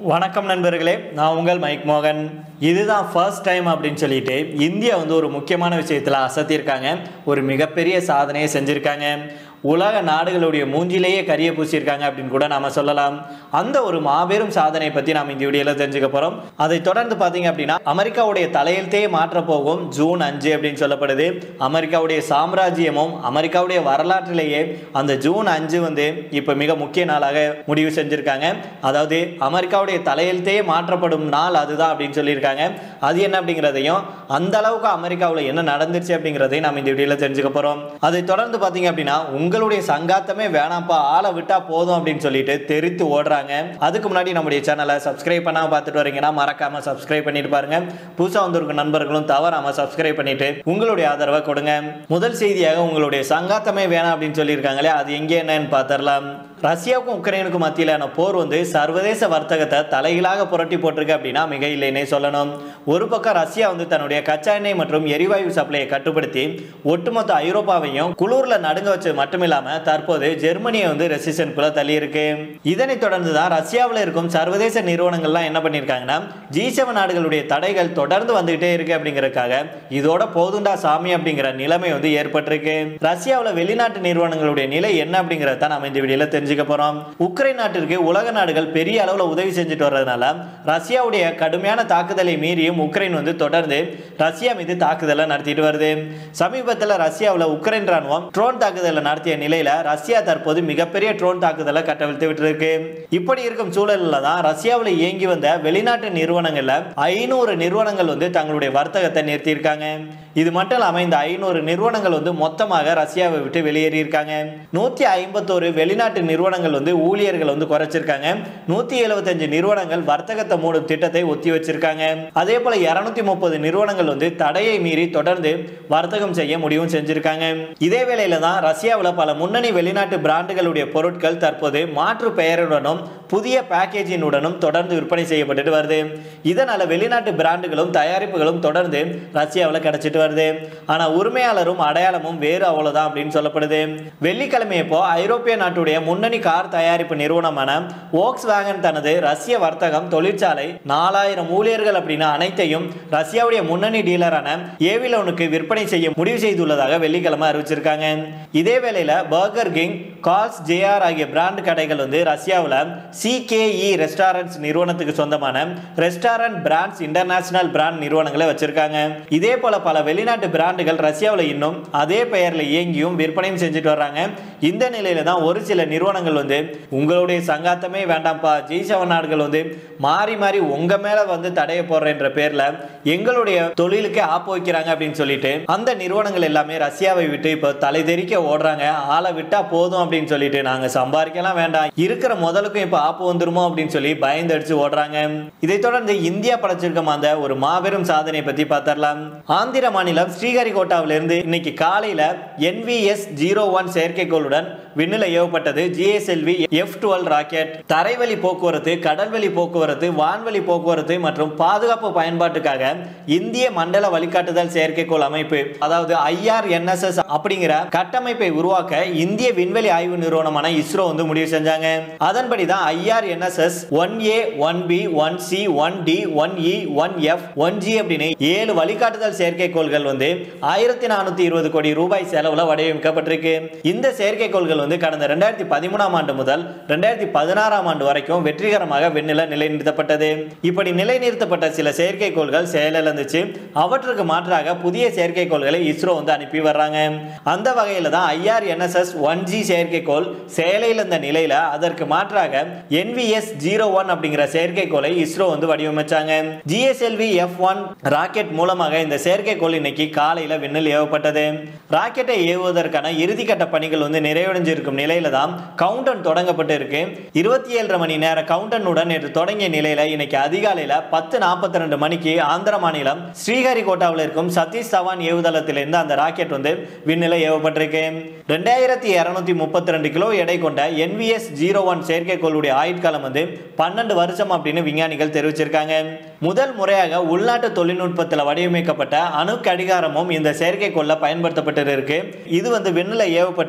வணக்கம் நண்பர்களே நான் உங்கள் மைக் மோகன் இதுதான் ஃபர்ஸ்ட் டைம் அப்படின்னு சொல்லிட்டு இந்தியா வந்து ஒரு முக்கியமான விஷயத்தில் அசத்தியிருக்காங்க ஒரு மிகப்பெரிய சாதனையை செஞ்சுருக்காங்க உலக நாடுகளுடைய மூஞ்சிலேயே கரிய பூசியிருக்காங்க அப்படின்னு கூட நாம சொல்லலாம் அந்த ஒரு மாபெரும் சாதனை பற்றி நாம் இந்த வீடியோவில் தெரிஞ்சுக்க போகிறோம் அதை தொடர்ந்து பார்த்தீங்க அப்படின்னா அமெரிக்காவுடைய தலையெழுத்தையே மாற்ற போகும் ஜூன் அஞ்சு அப்படின்னு சொல்லப்படுது அமெரிக்காவுடைய சாம்ராஜ்யமும் அமெரிக்காவுடைய வரலாற்றிலேயே அந்த ஜூன் அஞ்சு வந்து இப்போ மிக முக்கிய நாளாக முடிவு செஞ்சுருக்காங்க அதாவது அமெரிக்காவுடைய தலையெழுத்தையே மாற்றப்படும் நாள் அதுதான் அப்படின்னு சொல்லியிருக்காங்க அது என்ன அப்படிங்கிறதையும் அந்த அளவுக்கு அமெரிக்காவில் என்ன நடந்துருச்சு அப்படிங்கிறதையும் நம்ம இந்த வீடியோவில் தெரிஞ்சுக்க போகிறோம் அதை தொடர்ந்து பார்த்தீங்க அப்படின்னா உங்களுடைய சங்காத்தமே வேணாம்ப்பா ஆளை விட்டா போதும் அப்படின்னு சொல்லிட்டு தெரித்து ஓடுறாங்க அதுக்கு முன்னாடி நம்முடைய சேனலை சப்ஸ்கிரைப் பண்ணாம பார்த்துட்டு வரீங்கன்னா மறக்காம சப்ஸ்கிரைப் பண்ணிட்டு பாருங்க புதுசா வந்திருக்க நண்பர்களும் தவறாம சப்ஸ்கிரைப் பண்ணிட்டு உங்களுடைய ஆதரவை கொடுங்க முதல் செய்தியாக உங்களுடைய சங்காத்தமே வேணாம் அப்படின்னு சொல்லியிருக்காங்களே அது எங்கே என்னன்னு பார்த்துடலாம் ரஷ்யாவுக்கும் உக்ரைனுக்கும் மத்தியிலான போர் வந்து சர்வதேச வர்த்தகத்தை தலைகீழாக புரட்டி போட்டிருக்கு அப்படின்னா மிக இல்லைன்னே சொல்லணும் ஒரு பக்கம் ரஷ்யா வந்து தன்னுடைய கச்சா எண்ணெய் மற்றும் எரிவாயு சப்ளையை கட்டுப்படுத்தி ஒட்டுமொத்த ஐரோப்பாவையும் குளூர்ல நடுங்க வச்சது மட்டுமில்லாம தற்போது ஜெர்மனியை வந்து ரெசிஷனுக்குள்ள தள்ளி இருக்கு இதனைத் தொடர்ந்து தான் ரஷ்யாவில் இருக்கும் சர்வதேச நிறுவனங்கள்லாம் என்ன பண்ணியிருக்காங்கன்னா ஜி செவன் நாடுகளுடைய தடைகள் தொடர்ந்து வந்துகிட்டே இருக்கு அப்படிங்கறதுக்காக இதோட போதுண்டா சாமி அப்படிங்கிற நிலைமை வந்து ஏற்பட்டிருக்கு ரஷ்யாவில் வெளிநாட்டு நிறுவனங்களுடைய நிலை என்ன அப்படிங்கறத தான் நம்ம இந்த வீடியோல தெரிஞ்சுக்க போறோம் உக்ரைன் நாட்டிற்கு உலக நாடுகள் பெரிய அளவில் உதவி செஞ்சுட்டு வர்றதுனால ரஷ்யாவுடைய கடுமையான தாக்குதலை மீறியும் உக்ரைன் வந்து தொடர்ந்து ரஷ்யா மீது தாக்குதலை நடத்திட்டு வருது சமீபத்தில் ரஷ்யாவில் உக்ரைன் ராணுவம் ட்ரோன் தாக்குதலை நடத்திய நிலையில ரஷ்யா தற்போது மிகப்பெரிய ட்ரோன் தாக்குதலை கட்டவிழ்த்து விட்டுருக்கு இப்படி இருக்கும் சூழலில் தான் ரஷ்யாவில் இயங்கி வந்த வெளிநாட்டு நிறுவனங்கள்ல ஐநூறு நிறுவனங்கள் வந்து தங்களுடைய வர்த்தகத்தை நிறுத்தியிருக்காங்க இது மட்டும் இல்லாமல் இந்த ஐநூறு நிறுவனங்கள் வந்து மொத்தமாக ரஷ்யாவை விட்டு வெளியேறியிருக்காங்க நூற்றி ஐம்பத்தோரு வெளிநாட்டு நிறுவனங்கள் வந்து ஊழியர்கள் வந்து குறைச்சிருக்காங்க நூற்றி எழுபத்தஞ்சு நிறுவனங்கள் வர்த்தகத்தை மூடும் திட்டத்தை ஒத்தி வச்சிருக்காங்க அதே போல இருநூத்தி முப்பது நிறுவனங்கள் வந்து தடையை மீறி தொடர்ந்து வர்த்தகம் செய்ய முடிவும் செஞ்சிருக்காங்க இதே வேளையில தான் ரஷ்யாவில் பல முன்னணி வெளிநாட்டு பிராண்டுகளுடைய பொருட்கள் தற்போது மாற்று பெயருடனும் புதிய பேக்கேஜினுடனும் தொடர்ந்து விற்பனை செய்யப்பட்டுட்டு வருது இதனால வெளிநாட்டு பிராண்டுகளும் தயாரிப்புகளும் தொடர்ந்து ரஷ்யாவில் கிடைச்சிட்டு வருது ஆனா உரிமையாளரும் அடையாளமும் வேறு அவ்வளவுதான் அப்படின்னு சொல்லப்படுது வெள்ளிக்கிழமை இப்போ ஐரோப்பிய நாட்டுடைய முன்னணி கார் தயாரிப்பு நிறுவனமான ஓக்ஸ் வேகன் தனது ரஷ்ய வர்த்தகம் தொழிற்சாலை நாலாயிரம் ஊழியர்கள் அப்படின்னு அனைத்தையும் ரஷ்யாவுடைய முன்னணி டீலரான ஏவிலோனுக்கு விற்பனை செய்ய முடிவு செய்துள்ளதாக வெள்ளிக்கிழமை அறிவிச்சிருக்காங்க இதே வேளையில பர்கர் கிங் கால்ஸ் ஜேஆர் ஆகிய பிராண்ட் கடைகள் வந்து ரஷ்யாவில் சிகேஇ ரெஸ்டாரண்ட்ஸ் நிறுவனத்துக்கு சொந்தமான ரெஸ்டாரண்ட் பிராண்ட்ஸ் இன்டர்நேஷனல் பிராண்ட் நிறுவனங்களை வச்சிருக்காங்க இதே போல பல வெளிநாட்டு பிராண்டுகள் ரஷ்யாவில் இன்னும் அதே பெயர்ல இயங்கியும் விற்பனையும் செஞ்சுட்டு வர்றாங்க இந்த நிலையில தான் ஒரு சில நிறுவனங்கள் வந்து உங்களுடைய சங்காத்தமே வேண்டாம்ப்பா ஜி செவன் நாடுகள் வந்து மாறி மாறி உங்க மேல வந்து தடைய போடுறன்ற பேர்ல எங்களுடைய தொழிலுக்கே ஆப்பு வைக்கிறாங்க அப்படின்னு சொல்லிட்டு அந்த நிறுவனங்கள் எல்லாமே ரஷ்யாவை விட்டு இப்போ தலை தெறிக்க ஓடுறாங்க ஆளை விட்டா போதும் அப்படின்னு சொல்லிட்டு நாங்க சம்பாதிக்கலாம் வேண்டாம் இருக்கிற முதலுக்கும் இப்போ ஆப்பு வந்துருமோ அப்படின்னு சொல்லி பயந்து அடிச்சு ஓடுறாங்க இதை தொடர்ந்து இந்தியா படைச்சிருக்கும் அந்த ஒரு மாபெரும் சாதனை பத்தி பார்த்தரலாம் ஆந்திர மாநிலம் ஸ்ரீஹரிகோட்டாவிலிருந்து இன்னைக்கு காலையில என்விஎஸ் ஜீரோ ஒன் செயற்கைக்கோளுடன் விண்ணில் ஏவப்பட்டது ஜிஎஸ்எல்வி எஃப் டுவெல் ராக்கெட் தரைவழி போக்குவரத்து கடல்வழி போக்குவரத்து வான்வழி போக்குவரத்து மற்றும் பாதுகாப்பு பயன்பாட்டுக்காக இந்திய மண்டல வழிகாட்டுதல் செயற்கைக்கோள் அமைப்பு அதாவது ஐஆர்என்எஸ்எஸ் அப்படிங்கிற கட்டமைப்பை உருவாக்க இந்திய விண்வெளி ஆய்வு நிறுவனமான இஸ்ரோ வந்து முடிவு செஞ்சாங்க அதன்படி தான் IRNSS one A one B one C one D one E one F one G அப்படின்னு ஏழு வழிகாட்டுதல் செயற்கைக்கோள்கள் வந்து ஆயிரத்தி நானூத்தி இருபது கோடி ரூபாய் செலவுல வடிவமைக்கப்பட்டிருக்கு இந்த செயற்கைக்கோள்கள் வந்து கடந்த ரெண்டாயிரத்தி பதிமூணாம் ஆண்டு முதல் ரெண்டாயிரத்தி பதினாறாம் ஆண்டு வரைக்கும் வெற்றிகரமாக விண்ணில நிலைநிறுத்தப்பட்டது இப்படி நிலைநிறுத்தப்பட்ட சில செயற்கைக்கோள்கள் செயலிழந்துச்சு அவற்றுக்கு மாற்றாக புதிய செயற்கைக்கோள்களை இஸ்ரோ வந்து அனுப்பி வர்றாங்க அந்த வகையில தான் ஐஆர்என்எஸ்எஸ் ஒன் ஜி செயற்கைக்கோள் செயலிழந்த நிலையில அதற்கு மாற்றாக என்விஎஸ் ஜீரோ ஒன் அப்படிங்கிற செயற்கைக்கோளை இஸ்ரோ வந்து வடிவமைச்சாங்க ஜிஎஸ்எல்வி எஃப் ஒன் ராக்கெட் மூலமாக இந்த செயற்கைக்கோள் இன்னைக்கு காலையில விண்ணில் ஏவப்பட்டது ராக்கெட்டை ஏவுவதற்கான இறுதிக்கட்ட பணிகள் வந்து நிறைவடைஞ்சிருக்கும் நிலையில தான் கவுண்டன் தொடங்கப்பட்டு இருக்கு இருபத்தி ஏழரை மணி நேர கவுண்டனுடன் நேற்று தொடங்கிய நிலையில இன்னைக்கு அதிகாலையில பத்து நாற்பத்தி ரெண்டு மணிக்கு ஆந்திர மாநிலம் ஸ்ரீஹரிகோட்டாவில் இருக்கும் சதீஷ் தவான் ஏவுதளத்திலிருந்து அந்த ராக்கெட் வந்து விண்ணில ஏவப்பட்டிருக்கு ரெண்டாயிரத்தி இருநூத்தி முப்பத்தி ரெண்டு கிலோ எடை கொண்ட என்விஎஸ் ஜீரோ ஒன் செயற்கைக்கோளுடைய ஆயுட்காலம் வந்து பன்னெண்டு வருஷம் அப்படின்னு விஞ்ஞானிகள் தெரிவிச்சிருக்காங்க முதல் முறையாக உள்நாட்டு தொழில்நுட்பத்தில் வடிவமைக்கப்பட்ட அணு கடிகாரமும் இந்த செயற்கைக்கோளில் பயன்படுத்தப்பட்டு இருக்கு இது வந்து விண்ணில் ஏவப்பட்டு புவி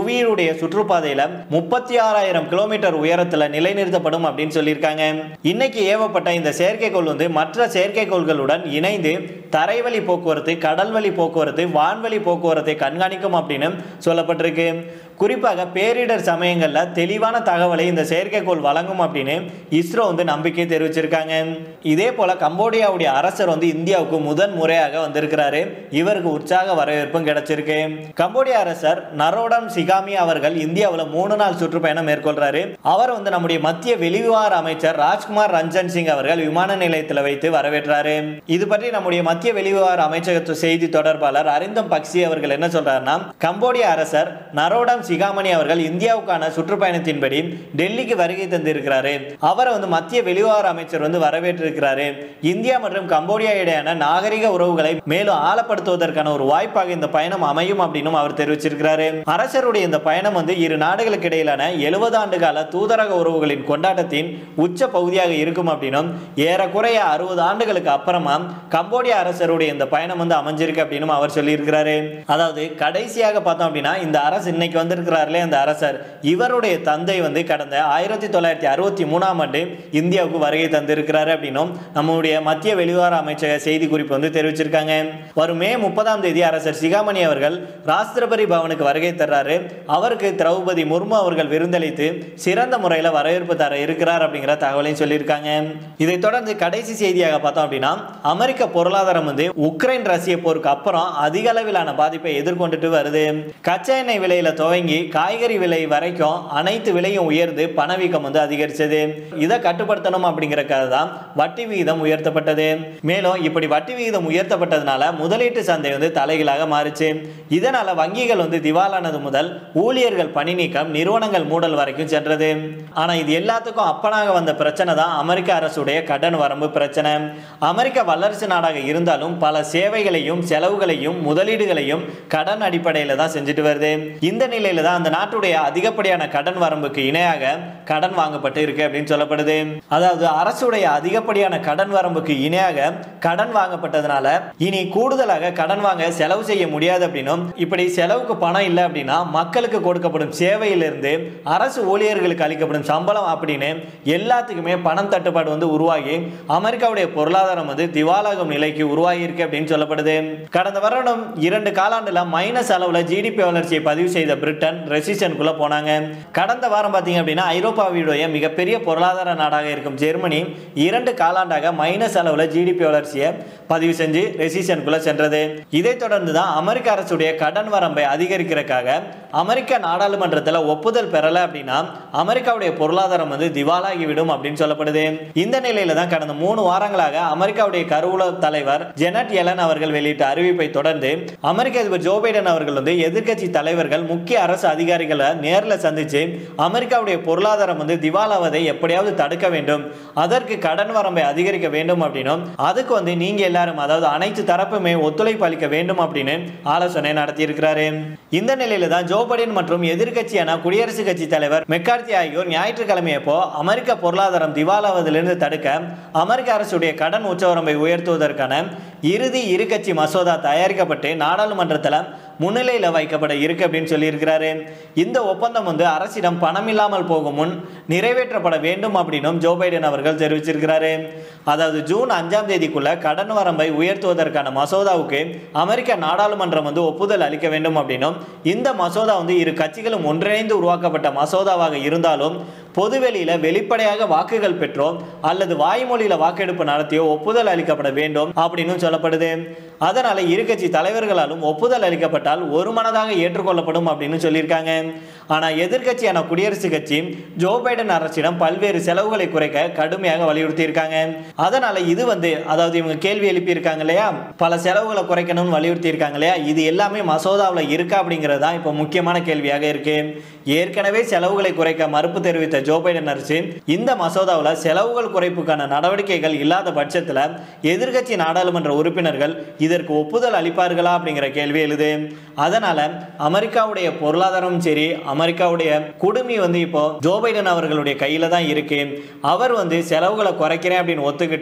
புவியினுடைய சுற்றுப்பாதையில முப்பத்தி ஆறாயிரம் கிலோமீட்டர் உயரத்துல நிலைநிறுத்தப்படும் அப்படின்னு சொல்லியிருக்காங்க இன்னைக்கு ஏவப்பட்ட இந்த செயற்கைக்கோள் வந்து மற்ற செயற்கைக்கோள்களுடன் இணைந்து தரைவழி போக்குவரத்து கடல்வழி போக்குவரத்து வான்வழி போக்குவரத்தை கண்காணிக்கும் அப்படின்னு சொல்லப்பட்டிருக்கு குறிப்பாக பேரிடர் சமயங்களில் தெளிவான தகவலை இந்த செயற்கைக்கோள் வழங்கும் அப்படின்னு இஸ்ரோ வந்து நம்பிக்கை தெரிவிச்சிருக்காங்க இதே போல கம்போடியாவுடைய அரசர் வந்து இந்தியாவுக்கு முதன் முறையாக வந்திருக்கிறாரு இவருக்கு உற்சாக வரவேற்பும் கிடைச்சிருக்கு கம்போடியா அரசர் நரோடம் சிகாமி அவர்கள் இந்தியாவில் மூணு நாள் சுற்றுப்பயணம் மேற்கொள்றாரு அவர் வந்து நம்முடைய மத்திய வெளிவிவகார அமைச்சர் ராஜ்குமார் ரஞ்சன் சிங் அவர்கள் விமான நிலையத்தில் வைத்து வரவேற்றாரு இது பற்றி நம்முடைய மத்திய வெளிவிவகார அமைச்சகத்து செய்தி தொடர்பாளர் அரிந்தம் பக்சி அவர்கள் என்ன சொல்றாருன்னா கம்போடிய அரசர் நரோடம் சிகாமணி அவர்கள் இந்தியாவுக்கான சுற்றுப்பயணத்தின்படி டெல்லிக்கு வருகை தந்திருக்கிறாரு அவரை வந்து மத்திய வெளிவிவகார அமைச்சர் வந்து வரவேற்றிருக்கிறாரு இந்தியா மற்றும் கம்போடியா இடையான நாகரிக உறவுகளை மேலும் ஆழப்படுத்துவதற்கான ஒரு வாய்ப்பாக இந்த பயணம் அமையும் அப்படின்னு அவர் தெரிவிச்சிருக்கிறாரு அரசருடைய இந்த பயணம் வந்து இரு நாடுகளுக்கு இடையிலான எழுபது ஆண்டு கால தூதரக உறவுகளின் கொண்டாட்டத்தின் உச்ச பகுதியாக இருக்கும் அப்படின்னும் ஏறக்குறைய அறுபது ஆண்டுகளுக்கு அப்புறமா கம்போடியா அரசருடைய இந்த பயணம் வந்து அமைஞ்சிருக்கு அப்படின்னு அவர் சொல்லியிருக்கிறாரு அதாவது கடைசியாக பார்த்தோம் அப்படின்னா இந்த அரசு இன்னைக்கு வந்திருக்கிறார்களே அந்த அரசர் இவருடைய தந்தை வந்து கடந்த ஆயிரத்தி தொள்ளாயிரத்தி அறுபத்தி மூணாம் ஆண்டு இந்தியாவுக்கு வருகை தந்திருக்கிறாரு அப்படின்னும் நம்முடைய மத்திய வெளிவார அமைச்சக செய்தி குறிப்பு வந்து தெரிவிச்சிருக்காங்க வரும் மே முப்பதாம் தேதி அரசர் சிகாமணி அவர்கள் ராஷ்டிரபதி பவனுக்கு வருகை தர்றாரு அவருக்கு திரௌபதி முர்மு அவர்கள் விருந்தளித்து சிறந்த முறையில் வரவேற்பு தர இருக்கிறார் அப்படிங்கிற தகவலையும் சொல்லியிருக்காங்க இதைத் தொடர்ந்து கடைசி செய்தியாக பார்த்தோம் அப்படின்னா அமெரிக்க பொருளாதாரம் வந்து உக்ரைன் ரஷ்ய போருக்கு அப்புறம் அதிக அளவிலான பாதிப்பை எதிர்கொண்டுட்டு வருது கச்சா எண்ணெய் விலையில துவங்கி காய்கறி விலை வரைக்கும் அனைத்து விலையும் உயர்ந்து பணவீக்கம் வந்து அதிகரிச்சது இதை கட்டுப்படுத்தணும் அப்படிங்கறக்காக தான் வட்டி விகிதம் உயர்த்தப்பட்டது மேலும் இப்படி வட்டி விகிதம் உயர்த்தப்பட்டதுனால முதலீட்டு சந்தை வந்து தலைகீழாக மாறுச்சு இதனால வங்கிகள் வந்து திவாலானது முதல் ஊழியர்கள் பணி நீக்கம் நிறுவனங்கள் மூடல் வரைக்கும் சென்றது ஆனா இது எல்லாத்துக்கும் அப்பனாக வந்த பிரச்சனை தான் அமெரிக்க அரசுடைய கடன் வரம்பு பிரச்சனை அமெரிக்க வல்லரசு நாடாக இருந்தாலும் பல சேவைகளையும் செலவுகளையும் முதலீடுகளையும் கடன் அடிப்படையில தான் செஞ்சுட்டு வருது இந்த நிலையில தான் அந்த நாட்டுடைய அதிகப்படியான கடன் வரம்புக்கு இணையாக கடன் வாங்கப்பட்டு இருக்கு அப்படின்னு சொல்லப்படுது அதாவது அரசுடைய அதிகப்படியான கடன் வரம்புக்கு இணையாக கடன் வாங்கப்பட்டதுனால இனி கூடுதலாக கடன் வாங்க செலவு செய்ய முடியாது அப்படின்னும் இப்படி செலவுக்கு பணம் இல்லை அப்படின்னா மக்களுக்கு கொடுக்கப்படும் சேவையிலிருந்து அரசு ஊழியர்களுக்கு அளிக்கப்படும் சம்பளம் அப்படின்னு எல்லாத்துக்குமே பணம் தட்டுப்பாடு வந்து உருவாகி அமெரிக்காவுடைய பொருளாதாரம் வந்து திவாலாகும் நிலைக்கு உருவாகி இருக்கு அப்படின்னு சொல்லப்படுது கடந்த வருடம் இரண்டு காலாண்டுல மைனஸ் அளவுல ஜிடிபி வளர்ச்சியை பதிவு செய்த பிரிட்டன் ரெசிஷனுக்குள்ள போனாங்க கடந்த வாரம் பார்த்தீங்க அப்படின்னா ஐரோப்பாவுடைய மிகப்பெரிய பொருளாதார நாடாக இருக்கும் ஜெர்மனி இரண்டு காலாண்டாக மைனஸ் அளவுல ஜிடிபி வளர்ச்சியை பதிவு செஞ்சு ரெசிஷனுக்குள்ள சென்றது இதைத் தொடர்ந்து தான் அமெரிக்க அரசுடைய கடன் வரம்பை அதிகரிக்கிறதுக்காக அமெரிக்க நாடாளுமன்றத்தில் ஒப்புதல் பெறல அப்படின்னா அமெரிக்காவுடைய பொருளாதாரம் வந்து திவாலாகிவிடும் அப்படின்னு சொல்லப்படுது இந்த நிலையில தான் கடந்த மூணு வாரங்களாக அமெரிக்காவுடைய கருவூல தலைவர் ஜெனட் எலன் அவர்கள் வெளியிட்ட அறிவிப்பை தொடர்ந்து அமெரிக்க அதிபர் ஜோ பைடன் அவர்கள் வந்து எதிர்க்கட்சி தலைவர்கள் முக்கிய அரசு அதிகாரிகளை நேரில் சந்திச்சு அமெரிக்காவுடைய பொருளாதாரம் வந்து திவாலாவதை எப்படியாவது தடுக்க வேண்டும் அதற்கு கடன் வரம்பை அதிகரிக்க வேண்டும் அப்படின்னும் அதுக்கு வந்து நீங்க எல்லாரும் அதாவது அனைத்து தரப்புமே ஒத்துழைப்பு அளிக்க வேண்டும் அப்படின்னு ஆலோசனை நடத்தியிருக்கிறாரு இந்த நிலையில தான் ஜோ பைடன் மற்றும் எதிர்க்கட்சியான குடியரசுக் கட்சி தலைவர் மெக்கார்த்தி ஆகியோர் ஞாயிற்றுக்கிழமையப்போ அமெரிக்க பொருளாதாரம் திவாலாவதிலிருந்து தடுக்க அமெரிக்க அரசுடைய கடன் உச்சவரம்பை உயர்த்துவதற்கான இறுதி இருகட்சி மசோதா தயாரிக்கப்பட்டு நாடாளுமன்றத்தில் முன்னிலையில் வைக்கப்பட இருக்கு அப்படின்னு சொல்லியிருக்கிறாரு இந்த ஒப்பந்தம் வந்து அரசிடம் பணம் இல்லாமல் போகும் முன் நிறைவேற்றப்பட வேண்டும் அப்படின்னும் ஜோ பைடன் அவர்கள் தெரிவிச்சிருக்கிறாரு அதாவது ஜூன் அஞ்சாம் தேதிக்குள்ள கடன் வரம்பை உயர்த்துவதற்கான மசோதாவுக்கு அமெரிக்க நாடாளுமன்றம் வந்து ஒப்புதல் அளிக்க வேண்டும் அப்படின்னும் இந்த மசோதா வந்து இரு கட்சிகளும் ஒன்றிணைந்து உருவாக்கப்பட்ட மசோதாவாக இருந்தாலும் பொதுவெளியில வெளிப்படையாக வாக்குகள் பெற்றோ அல்லது வாய்மொழியில வாக்கெடுப்பு நடத்தியோ ஒப்புதல் அளிக்கப்பட வேண்டும் அப்படின்னு சொல்லப்படுது அதனால இரு கட்சி தலைவர்களாலும் ஒப்புதல் அளிக்கப்பட்டால் ஒரு மனதாக ஏற்றுக்கொள்ளப்படும் அப்படின்னு சொல்லியிருக்காங்க ஆனா எதிர்க்கட்சியான குடியரசுக் கட்சி ஜோ பைடன் அரசிடம் பல்வேறு செலவுகளை குறைக்க கடுமையாக வலியுறுத்தி இருக்காங்க அதனால இது வந்து அதாவது இவங்க கேள்வி எழுப்பி இருக்காங்க இல்லையா பல செலவுகளை குறைக்கணும்னு வலியுறுத்தி இருக்காங்க இல்லையா இது எல்லாமே மசோதாவில் இருக்கா அப்படிங்கிறது தான் இப்போ முக்கியமான கேள்வியாக இருக்கு ஏற்கனவே செலவுகளை குறைக்க மறுப்பு தெரிவித்த ஜோ பைடன் அரசு இந்த மசோதாவில் செலவுகள் குறைப்புக்கான நடவடிக்கைகள் இல்லாத பட்சத்தில் எதிர்க்கட்சி நாடாளுமன்ற உறுப்பினர்கள் இதற்கு ஒப்புதல் அளிப்பார்களா அப்படிங்கிற கேள்வி எழுது அதனால அமெரிக்காவுடைய பொருளாதாரமும் சரி அமெரிக்காவுடைய குடுமி வந்து இப்போ ஜோ பைடன் அவர்களுடைய கையில தான் இருக்கு அவர் வந்து செலவுகளை குறைக்கிறேன் அப்படின்னு ஒத்துக்கிட்டா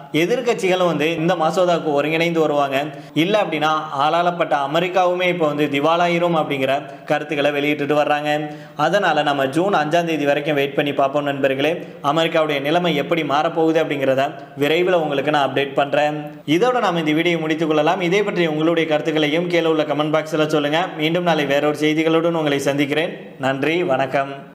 எதிர்க்கட்சிகளும் வந்து இந்த மசோதாவுக்கு ஒருங்கிணைந்து வருவாங்க இல்லை அப்படின்னா ஆளாளப்பட்ட அமெரிக்காவுமே இப்போ வந்து திவாலாயிரும் அப்படிங்கிற கருத்துக்களை வெளியிட்டுட்டு வர்றாங்க அதனால நம்ம ஜூன் அஞ்சாம் தேதி வரைக்கும் வெயிட் பண்ணி பார்ப்போம் நண்பர்களே அமெரிக்காவுடைய நிலைமை எப்படி மாறப்போகுது அப்படிங்கிறத விரைவில் உங்களுக்கு நான் அப்டேட் பண்ணுறேன் இதோட நாம் இந்த வீடியோ முடித்துக் கொள்ளலாம் இதே பற்றி உங்களுடைய கருத்துக்களையும் கீழே உள்ள கமெண்ட் பாக்ஸில் சொல்லுங்கள் மீண்டும் நாளை வேறொரு செய்திகளுடன் உங்களை சந்திக்கிறேன் நன்றி வணக்கம்